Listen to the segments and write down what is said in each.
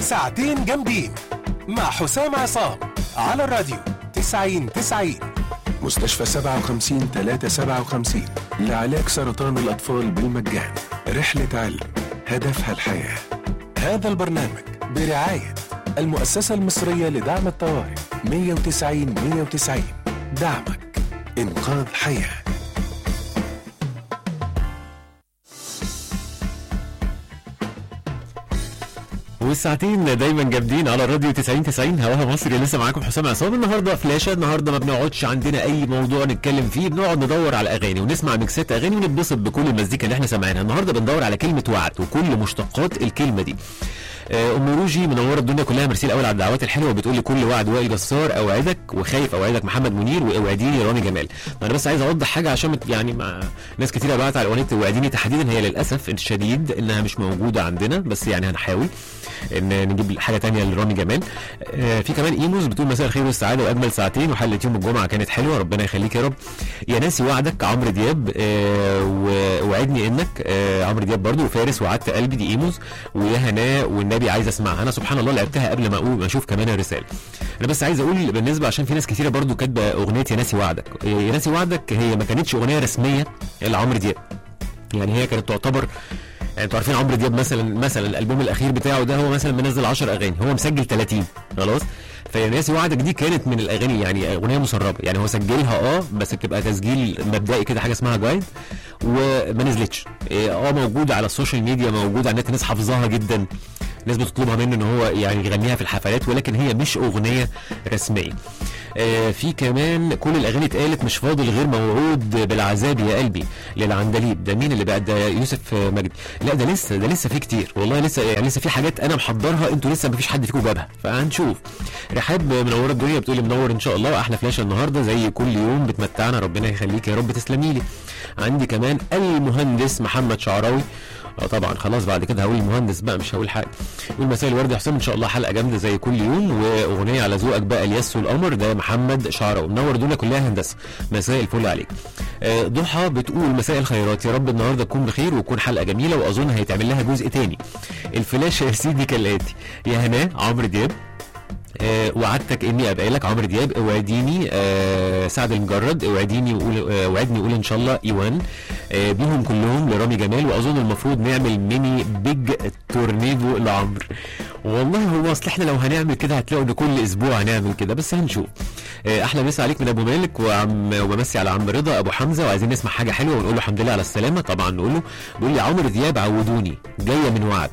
ساعتين جامدين مع حسام عصام على الراديو 90 90 مستشفى 57 357 لعلاج سرطان الأطفال بالمجان رحلة علم هدفها الحياة هذا البرنامج برعاية المؤسسة المصرية لدعم الطوارئ 190 190 دعمك إنقاذ حياه والساعتين دايما جامدين على الراديو 90 90 هواها مصري لسه معاكم حسام عصام النهارده فلاشه النهارده ما بنقعدش عندنا اي موضوع نتكلم فيه بنقعد ندور على اغاني ونسمع ميكسات اغاني ونتبسط بكل المزيكا اللي احنا سامعينها النهارده بندور على كلمه وعد وكل مشتقات الكلمه دي آه، ام روجي منوره الدنيا كلها ميرسي الاول على الدعوات الحلوه وبتقول لي كل وعد وائل جسار اوعدك وخايف اوعدك محمد منير واوعديني رامي جمال انا بس عايز اوضح حاجه عشان مت- يعني مع ناس كتيره بعت على اغنيه اوعديني تحديدا هي للاسف الشديد انها مش موجوده عندنا بس يعني هنحاول ان نجيب حاجه تانية لرامي جمال آه، في كمان ايموز بتقول مساء الخير والسعاده واجمل ساعتين وحلقه يوم الجمعه كانت حلوه ربنا يخليك يا رب يا ناسي وعدك عمرو دياب آه، ووعدني انك آه، عمرو دياب برضو وفارس وعدت قلبي دي ايموز ويا هناء والنبي عايز اسمعها انا سبحان الله لعبتها قبل ما اقول ما اشوف كمان الرساله انا بس عايز اقول بالنسبه عشان في ناس كتيره برضو كاتبه اغنيه يا ناسي وعدك يا ناسي وعدك هي ما كانتش اغنيه رسميه لعمرو دياب يعني هي كانت تعتبر يعني انتوا عارفين عمرو دياب مثلا مثلا الالبوم الاخير بتاعه ده هو مثلا منزل 10 اغاني هو مسجل 30 خلاص فيا ناسي وعدك دي كانت من الاغاني يعني اغنيه مسربه يعني هو سجلها اه بس بتبقى تسجيل مبدئي كده حاجه اسمها جايد وما نزلتش إيه، اه موجوده على السوشيال ميديا موجوده على النت ناس حافظاها جدا ناس بتطلبها منه ان هو يعني يغنيها في الحفلات ولكن هي مش اغنيه رسميه آه، في كمان كل الاغاني اتقالت مش فاضل غير موعود بالعذاب يا قلبي للعندليب ده مين اللي بقى ده يوسف آه، مجدي لا ده لسه ده لسه في كتير والله لسه يعني لسه في حاجات انا محضرها انتوا لسه مفيش حد فيكم جابها فهنشوف رحاب منوره الدنيا بتقولي منور ان شاء الله احلى فلاشه النهارده زي كل يوم بتمتعنا ربنا يخليك يا رب تسلمي لي عندي كمان المهندس محمد شعراوي اه طبعا خلاص بعد كده هقول المهندس بقى مش هقول حاجه يقول مساء الورد يا حسام ان شاء الله حلقه جامده زي كل يوم واغنيه على ذوقك بقى الياس والقمر ده محمد شعراوي منور الدنيا كلها هندسه مساء الفل عليك آه، ضحى بتقول مساء الخيرات يا رب النهارده تكون بخير وتكون حلقه جميله واظن هيتعمل لها جزء تاني الفلاشه يا سيدي كالاتي يا هناء عمرو دياب آه، وعدتك اني ابقى لك عمرو دياب اوعديني آه سعد المجرد اوعديني وقول آه وعدني قول ان شاء الله ايوان آه بيهم كلهم لرامي جمال واظن المفروض نعمل ميني بيج تورنيدو لعمرو والله هو اصل احنا لو هنعمل كده هتلاقوا ان كل اسبوع هنعمل كده بس هنشوف آه احلى مسا عليك من ابو مالك وعم وبمسي على عم رضا ابو حمزه وعايزين نسمع حاجه حلوه ونقول له الحمد لله على السلامه طبعا نقول له بيقول لي عمرو دياب عودوني جايه من وعد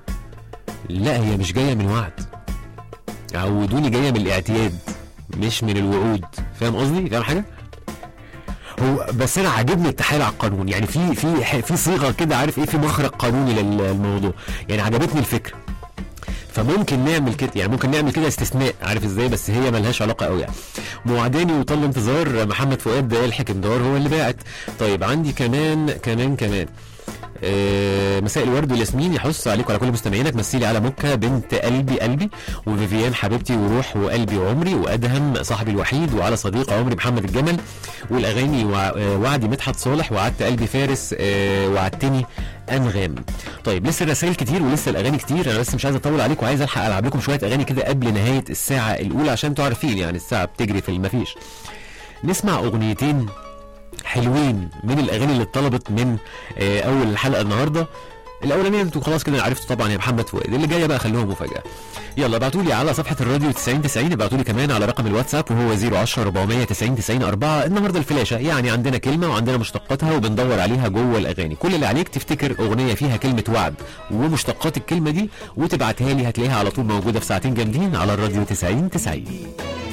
لا هي مش جايه من وعد عودوني جايه من الاعتياد مش من الوعود فاهم قصدي فاهم حاجه هو بس انا عاجبني التحايل على القانون يعني في في في صيغه كده عارف ايه في مخرج قانوني لل- للموضوع يعني عجبتني الفكره فممكن نعمل كده يعني ممكن نعمل كده استثناء عارف ازاي بس هي ملهاش علاقه قوي يعني موعداني وطل انتظار محمد فؤاد ده الحكم دار هو اللي باعت طيب عندي كمان كمان كمان آه، مساء الورد والياسمين يحث عليك وعلى كل مستمعينك مثيلي على مكة بنت قلبي قلبي وفيفيان حبيبتي وروح وقلبي وعمري وادهم صاحبي الوحيد وعلى صديق عمري محمد الجمل والاغاني وع- آه، وعدي مدحت صالح وعدت قلبي فارس آه، وعدتني انغام طيب لسه الرسائل كتير ولسه الاغاني كتير انا بس مش عايز اطول عليكم وعايز الحق العب لكم شويه اغاني كده قبل نهايه الساعه الاولى عشان انتوا عارفين يعني الساعه بتجري في المفيش نسمع اغنيتين حلوين من الاغاني اللي اتطلبت من آه، اول الحلقه النهارده الاولانيه انتوا خلاص كده عرفتوا طبعا يا محمد فؤاد اللي جايه بقى خلوها مفاجاه يلا ابعتوا لي على صفحه الراديو 90 90 ابعتوا لي كمان على رقم الواتساب وهو 010 490 90 4 النهارده الفلاشه يعني عندنا كلمه وعندنا مشتقاتها وبندور عليها جوه الاغاني كل اللي عليك تفتكر اغنيه فيها كلمه وعد ومشتقات الكلمه دي وتبعتها لي هتلاقيها على طول موجوده في ساعتين جامدين على الراديو 90 90